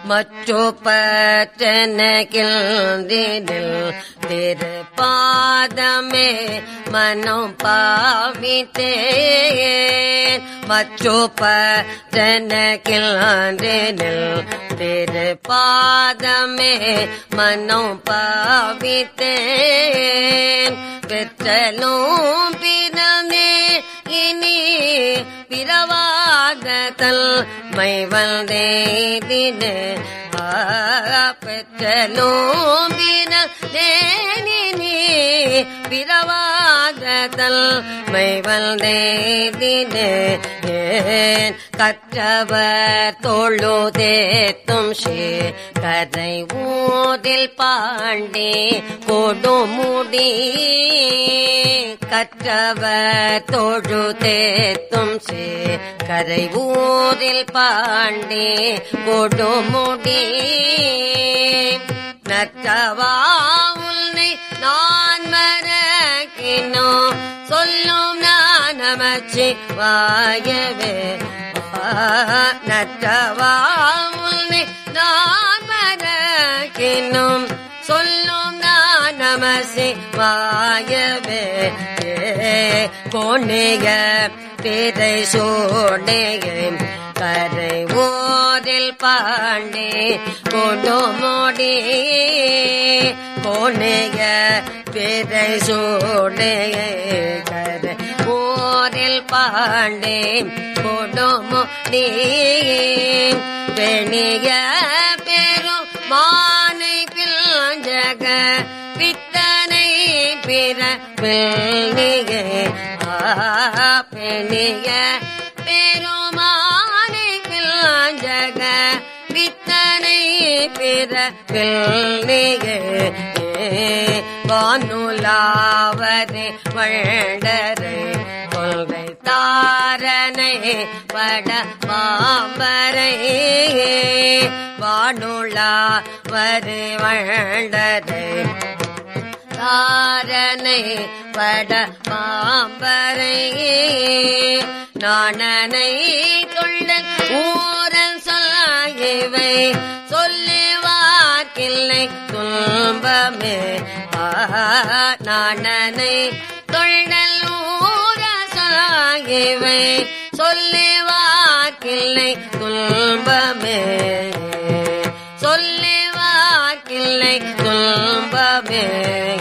மற்றொப்பற்றனகில் திருப்பாதமே மனம் பாவித்தேன் மற்றொப்பற்றனகில் திருப்பாதமே மனம் பாவித்தேன் பெற்றலும் பிறந்தே இனி பிறவாதல் மை வந்தேதினே பெற்றலும் பிறந்தேனி பிறவாதல் மை வந்தேதினே ஏன் கற்றவர் தொழு தேத்தும் ஷே கரை ஊதில் பாண்டே கொடுமுடி கற்றவர் தொழு தேத்தும் சே கரை ஊதில் பாண்டே கொடுமுடி நற்றவா உன்னை நான் மறக்கினோ சொல்லும் நான் நமச்சி வாயவே நற்றவா உன்னை நான் மறக்கினும் சொல்லும் நான் நமசி வாயவே கொண்ணிய பிறை சோடைய கரை ஓதில் பாண்டே கொடுமோடி கொண்ணிய பிறை சோடைய கரை ஓரில் பாண்டே கொடுமோடி பெணிய பெரும் மானை பிள்ஜக பித்தனை பிற பெண்ணிய பெணிய பெருமானை பிள்ஜக பித்தனை பிற பெண்ணிய வானுலாவரே வண்டரை கொள்கை தாரனை பட மாம்பரை வானுலா வரு வண்டரை தாரனை பட மாம்பரை நாணனை தொள்ள ஊரன் சொல்லாகிவை சொல்லுவார்க்கில்லை துன்பமே நாணனை தொள்ளல் ஊர சொல்லாகிவை சொல்லுவார்க்கில்லை துன்பமே சொல்லுவார்க்கில்லை துன்பமே